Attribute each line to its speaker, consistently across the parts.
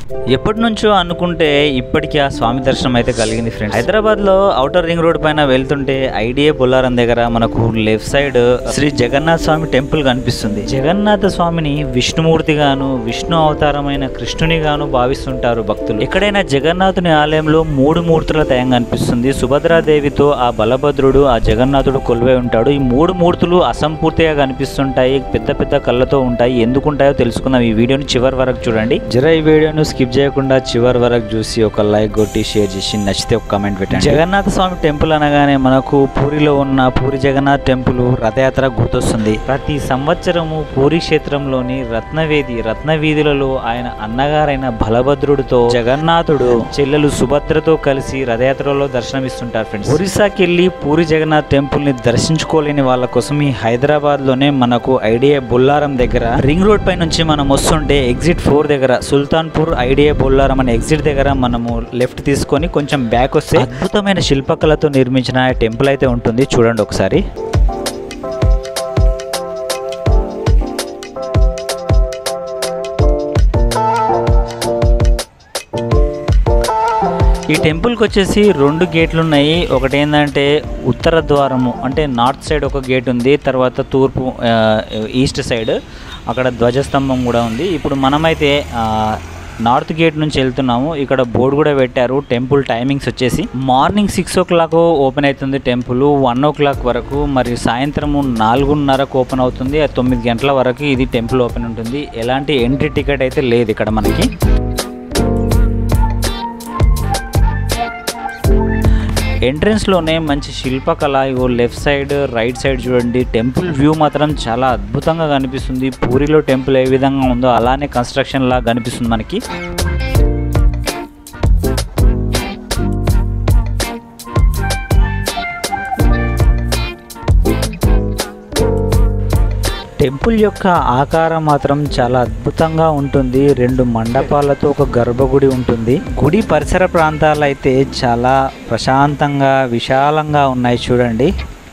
Speaker 1: ఎప్పటి నుంచో అనుకుంటే ఇప్పటికీ ఆ స్వామి దర్శనం అయితే కలిగింది ఫ్రెండ్స్ హైదరాబాద్ లో ఔటర్ రింగ్ రోడ్ పైన వెళ్తుంటే ఐడిఏ బొల్లారం దగ్గర మనకు left side Shri Jagannatha Swamy temple కనిపిస్తుంది జగన్నాథ స్వామిని విష్ణుమూర్తి గాను విష్ణు అవతారమైన కృష్ణుని గాను భావిస్తుంటారు భక్తులు ఎక్కడైనా జగన్నాథుని ఆలయంలో మూడు మూర్తుల తయం కనిపిస్తుంది సుభద్రాదేవితో ఆ బలభద్రుడు ఆ జగన్నాథుడు కొలువై ఉంటాడు ఈ మూడు మూర్తులు అసంపూర్తిగా కనిపిస్తుంటాయి పెద్ద పెద్ద కళ్ళతో ఉంటాయి ఎందుకుంటాయో తెలుసుకుందాం ఈ వీడియోని చివరి వరకు చూడండి జర ఈ వీడియోను స్కిప్ చేయకుండా చివరి వరకు చూసి ఒక లైక్ కొట్టి షేర్ చేసి నచ్చితే ఒక కామెంట్ పెట్టండి జగన్నాథ స్వామి టెంపుల్ అనగానే మనకు పూరిలో ఉన్న పూరి జగన్నాథ్ టెంపుల్ రథయాత్ర గుర్తొస్తుంది ప్రతి సంవత్సరము పూరి క్షేత్రంలోని రత్నవేది రత్నవీధులలో ఆయన అన్నగారైన బలభద్రుడితో జగన్నాథుడు చెల్లెలు సుభద్రతో కలిసి రథయాత్రలో దర్శనమిస్తుంటారు ఫ్రెండ్స్ ఒరిస్సాకి వెళ్ళి పూరి జగన్నాథ్ టెంపుల్ ని దర్శించుకోలేని వాళ్ళ కోసం ఈ హైదరాబాద్ లోనే మనకు ఐడియా బొల్లారం దగ్గర రింగ్ రోడ్ పై నుంచి మనం వస్తుంటే ఎగ్జిట్ ఫోర్ దగ్గర సుల్తాన్పూర్ ఐడియా బొల్లారం అనే ఎగ్జిట్ దగ్గర మనము లెఫ్ట్ తీసుకొని కొంచెం బ్యాక్ వస్తే అద్భుతమైన శిల్పకళతో నిర్మించిన టెంపుల్ అయితే ఉంటుంది చూడండి ఒకసారి ఈ టెంపుల్కి వచ్చేసి రెండు గేట్లు ఉన్నాయి ఒకటి ఏంటంటే ఉత్తర ద్వారము అంటే నార్త్ సైడ్ ఒక గేట్ ఉంది తర్వాత తూర్పు ఆ, ఈస్ట్ సైడ్ అక్కడ ధ్వజస్తంభం కూడా ఉంది ఇప్పుడు మనమైతే ఆ, నార్త్ గేట్ నుంచి వెళ్తున్నాము ఇక్కడ బోర్డు కూడా పెట్టారు టెంపుల్ టైమింగ్స్ వచ్చేసి morning six o'clock open అవుతుంది టెంపుల్ వన్ ఓ క్లాక్ వరకు మరియు సాయంత్రము నాలుగున్నరకు ఓపెన్ అవుతుంది ఆ తొమ్మిది గంటల వరకు ఇది టెంపుల్ ఓపెన్ ఉంటుంది ఎలాంటి ఎంట్రీ టికెట్ అయితే లేదు ఇక్కడ మనకి ఎంట్రన్స్ లోనే మంచి శిల్పకళ ఇగో లెఫ్ట్ సైడ్ రైట్ సైడ్ చూడండి టెంపుల్ వ్యూ మాత్రం చాలా అద్భుతంగా కనిపిస్తుంది పూరిలో టెంపుల్ ఏ విధంగా ఉందో అలానే కన్స్ట్రక్షన్ లాగా కనిపిస్తుంది మనకి టెంపుల్ యొక్క ఆకారం మాత్రం చాలా అద్భుతంగా ఉంటుంది రెండు మండపాలతో ఒక గర్భగుడి ఉంటుంది గుడి పరిసర ప్రాంతాలు అయితే చాలా ప్రశాంతంగా విశాలంగా ఉన్నాయి చూడండి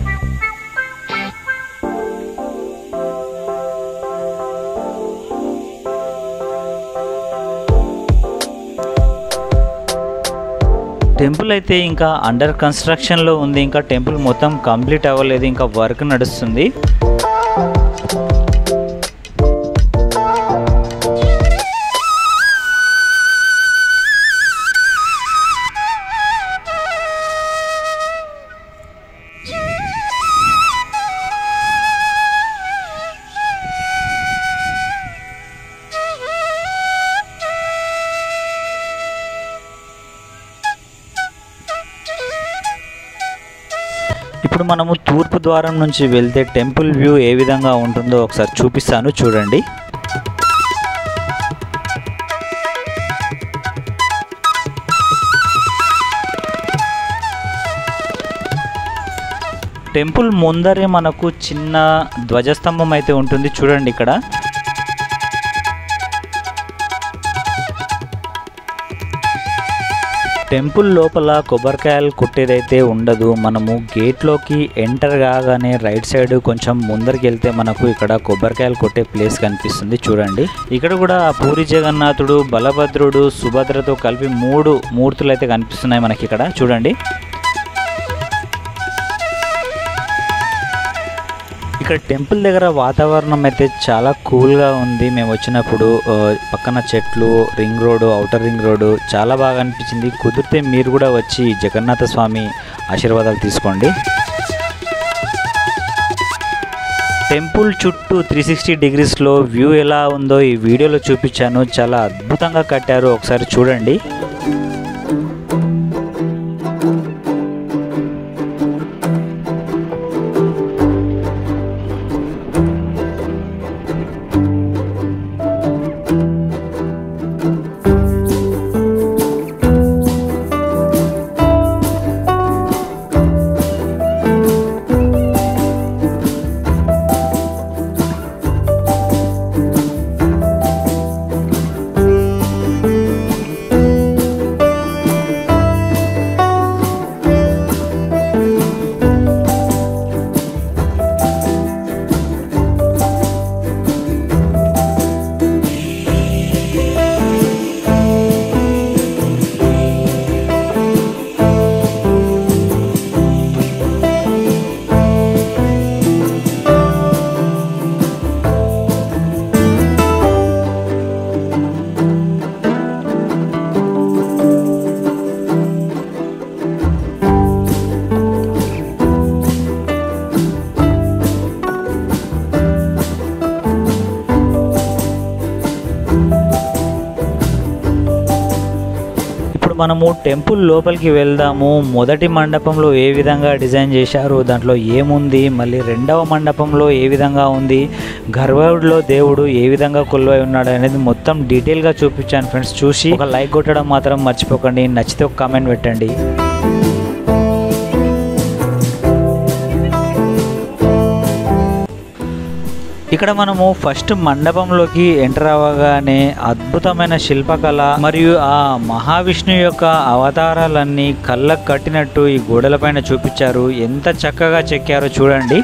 Speaker 1: టెంపుల్ అయితే ఇంకా అండర్ కన్స్ట్రక్షన్లో ఉంది ఇంకా టెంపుల్ మొత్తం కంప్లీట్ అవ్వలేదు ఇంకా వర్క్ నడుస్తుంది ఇప్పుడు మనము తూర్పు ద్వారం నుంచి వెళ్తే టెంపుల్ వ్యూ ఏ విధంగా ఉంటుందో ఒకసారి చూపిస్తాను చూడండి టెంపుల్ ముందరే మనకు చిన్న ధ్వజస్తంభం అయితే ఉంటుంది చూడండి ఇక్కడ టెంపుల్ లోపల కొబ్బరికాయలు కొట్టేదైతే ఉండదు మనము గేట్లోకి ఎంటర్ కాగానే రైట్ సైడ్ కొంచెం ముందరికి వెళ్తే మనకు ఇక్కడ కొబ్బరికాయలు కొట్టే ప్లేస్ కనిపిస్తుంది చూడండి ఇక్కడ కూడా ఆ పూరి జగన్నాథుడు బలభద్రుడు సుభద్రతో కలిపి మూడు మూర్తులు అయితే కనిపిస్తున్నాయి మనకి ఇక్కడ చూడండి ఇక్కడ టెంపుల్ దగ్గర వాతావరణం అయితే చాలా కూల్గా ఉంది మేము వచ్చినప్పుడు ఆ, పక్కన చెట్లు ring road outer ring road చాలా బాగా అనిపించింది కుదిరితే మీరు కూడా వచ్చి జగన్నాథ స్వామి ఆశీర్వాదాలు తీసుకోండి టెంపుల్ చుట్టూ త్రీ సిక్స్టీ డిగ్రీస్లో వ్యూ ఎలా ఉందో ఈ వీడియోలో చూపించాను చాలా అద్భుతంగా కట్టారు ఒకసారి చూడండి ఇప్పుడు మనము టెంపుల్ లోపలికి వెళ్దాము మొదటి మండపంలో ఏ విధంగా డిజైన్ చేశారు దాంట్లో ఏముంది మళ్ళీ రెండవ మండపంలో ఏ విధంగా ఉంది గర్భగుడిలో దేవుడు ఏ విధంగా కొలువై ఉన్నాడు అనేది మొత్తం డీటెయిల్గా చూపించాను ఫ్రెండ్స్ చూసి ఒక లైక్ కొట్టడం మాత్రం మర్చిపోకండి నచ్చితే ఒక కామెంట్ పెట్టండి ఇక్కడ మనము ఫస్ట్ మండపంలోకి ఎంటర్ అవ్వగానే అద్భుతమైన శిల్పకళ మరియు ఆ మహావిష్ణు యొక్క అవతారాలన్నీ కళ్ళకు కట్టినట్టు ఈ గోడలపైన చూపించారు ఎంత చక్కగా చెక్కారో చూడండి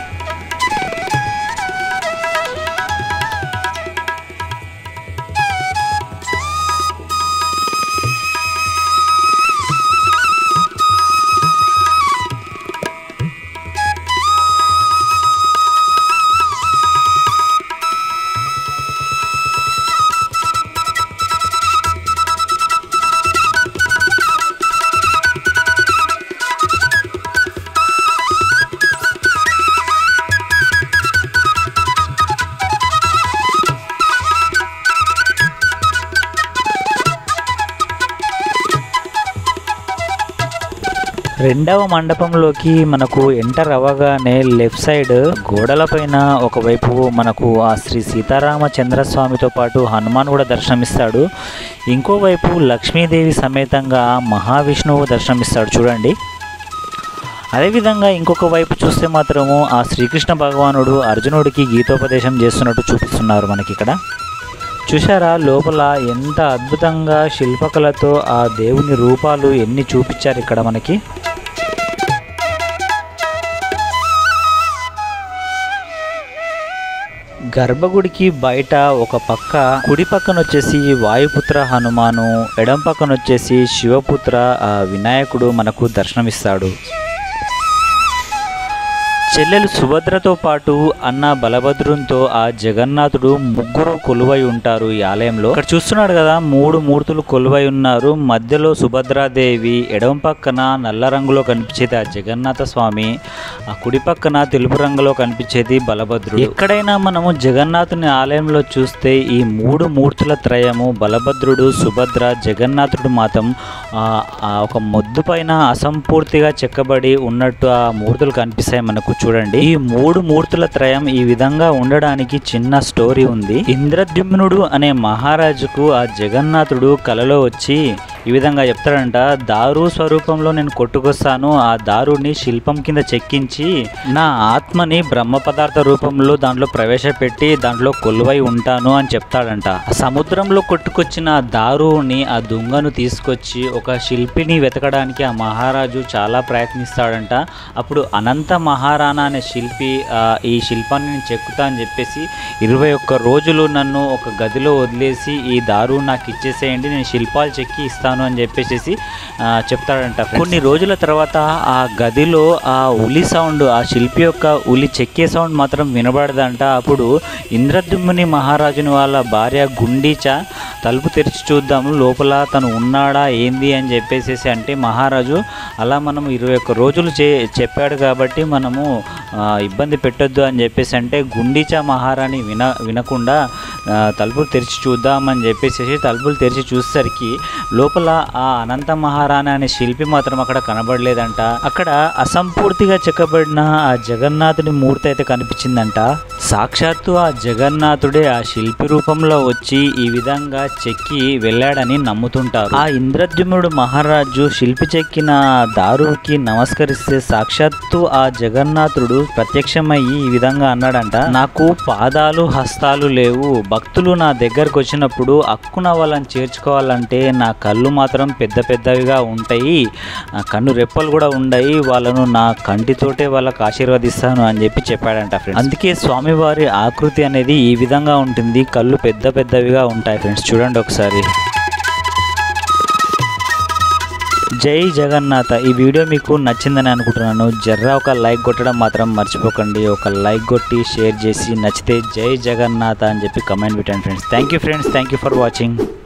Speaker 1: రెండవ మండపంలోకి మనకు ఎంటర్ అవ్వగానే లెఫ్ట్ సైడ్ గోడలపైన ఒకవైపు మనకు ఆ శ్రీ సీతారామచంద్రస్వామితో పాటు హనుమాన్ కూడా దర్శనమిస్తాడు ఇంకోవైపు లక్ష్మీదేవి సమేతంగా మహావిష్ణువు దర్శనమిస్తాడు చూడండి అదేవిధంగా ఇంకొక వైపు చూస్తే మాత్రము ఆ శ్రీకృష్ణ భగవానుడు అర్జునుడికి గీతోపదేశం చేస్తున్నట్టు చూపిస్తున్నారు మనకి ఇక్కడ చూసారా లోపల ఎంత అద్భుతంగా శిల్పకళతో ఆ దేవుని రూపాలు ఎన్ని చూపించారు ఇక్కడ మనకి గర్భగుడికి బయట ఒక పక్క కుడి పక్కన వచ్చేసి వాయుపుత్ర హనుమాను ఎడం పక్కన వచ్చేసి శివపుత్ర ఆ వినాయకుడు మనకు దర్శనమిస్తాడు చెల్లెలు సుభద్రతో పాటు అన్న బలభద్రునితో ఆ జగన్నాథుడు ముగ్గురు కొలువై ఉంటారు ఈ ఆలయంలో ఇక్కడ చూస్తున్నాడు కదా మూడు మూర్తులు కొలువై ఉన్నారు మధ్యలో సుభద్రాదేవి ఎడమ పక్కన నల్ల రంగులో కనిపించేది ఆ జగన్నాథ స్వామి ఆ కుడి పక్కన తెలుపు రంగులో కనిపించేది బలభద్రుడు ఎక్కడైనా మనము జగన్నాథుని ఆలయంలో చూస్తే ఈ మూడు మూర్తుల త్రయము బలభద్రుడు సుభద్ర జగన్నాథుడు మాత్రం ఆ, ఆ ఒక మొద్దు పైన అసంపూర్తిగా చెక్కబడి ఉన్నట్టు ఆ మూర్తులు కనిపిస్తాయి మనకు చూడండి ఈ మూడు మూర్తుల త్రయం ఈ విధంగా ఉండడానికి చిన్న స్టోరీ ఉంది ఇంద్రద్యుమ్నుడు అనే మహారాజుకు ఆ జగన్నాథుడు కలలో వచ్చి ఈ విధంగా చెప్తాడంట దారు స్వరూపంలో నేను కొట్టుకొస్తాను ఆ దారుని శిల్పం కింద చెక్కించి నా ఆత్మని బ్రహ్మ పదార్థ రూపంలో దాంట్లో ప్రవేశపెట్టి దాంట్లో కొలువై ఉంటాను అని చెప్తాడంట ఆ సముద్రంలో కొట్టుకొచ్చిన ఆ దారుని ఆ దుంగను తీసుకొచ్చి ఒక శిల్పిని వెతకడానికి ఆ మహారాజు చాలా ప్రయత్నిస్తాడంట అప్పుడు అనంత మహారాణా అనే శిల్పి ఆ, ఈ శిల్పాన్ని నేను చెక్కుతా అని చెప్పేసి ఇరవై ఒక్క రోజులు నన్ను ఒక గదిలో వదిలేసి ఈ దారు నాకు ఇచ్చేసేయండి నేను శిల్పాలు చెక్కి ఇస్తాను అని చెప్పేసి ఆ, చెప్తాడంట కొన్ని రోజుల తర్వాత ఆ గదిలో ఆ ఉలి సౌండ్ ఆ శిల్పి యొక్క ఉలి చెక్కే సౌండ్ మాత్రం వినబడదంట అప్పుడు ఇంద్రద్యుమ్ముని మహారాజుని వాళ్ళ భార్య గుండీచ తలుపు తెరిచి చూద్దాము లోపల తను ఉన్నాడా ఏంది అని చెప్పేసి అంటే మహారాజు అలా మనం ఇరవై ఒక్క రోజులు చే చెప్పాడు కాబట్టి మనము ఆ, ఇబ్బంది పెట్టొద్దు అని చెప్పేసి అంటే గుండీచా మహారాణి విన వినకుండా ఆ, తలుపులు తెరిచి చూద్దామని చెప్పేసి తలుపులు తెరిచి చూసేసరికి లోపల ఆ అనంత మహారాణి అనే శిల్పి మాత్రం అక్కడ కనబడలేదంట అక్కడ అసంపూర్తిగా చెక్కబడిన ఆ జగన్నాథుని మూర్తి అయితే కనిపించిందంట సాక్షాత్తు ఆ జగన్నాథుడే ఆ శిల్పి రూపంలో వచ్చి ఈ విధంగా చెక్కి వెళ్ళాడని నమ్ముతుంటారు ఆ ఇంద్రద్యుమ్నుడు మహారాజు శిల్పి చెక్కిన దారుకి నమస్కరిస్తే సాక్షాత్తు ఆ జగన్నాథుడు ప్రత్యక్షమయ్యి ఈ విధంగా అన్నాడంట నాకు పాదాలు హస్తాలు లేవు భక్తులు నా దగ్గరకు వచ్చినప్పుడు అక్కున వాళ్ళని చేర్చుకోవాలంటే నా కళ్ళు మాత్రం పెద్ద పెద్దవిగా ఉంటాయి ఆ కన్ను రెప్పలు కూడా ఉండయి వాళ్ళను నా కంటితోటే వాళ్ళకి ఆశీర్వదిస్తాను అని చెప్పి చెప్పాడంట ఫ్రెండ్స్ అందుకే స్వామివారి ఆకృతి అనేది ఈ విధంగా ఉంటుంది కళ్ళు పెద్ద పెద్దవిగా ఉంటాయి ఫ్రెండ్స్ చూడండి ఒకసారి జై జగన్నాథ ఈ వీడియో మీకు నచ్చిందని అనుకుంటున్నాను జర్రా ఒక లైక్ కొట్టడం మాత్రం మర్చిపోకండి ఒక లైక్ కొట్టి షేర్ చేసి నచ్చితే జై జగన్నాథ అని చెప్పి కమెంట్ పెట్టండి friends thank you friends thank you for watching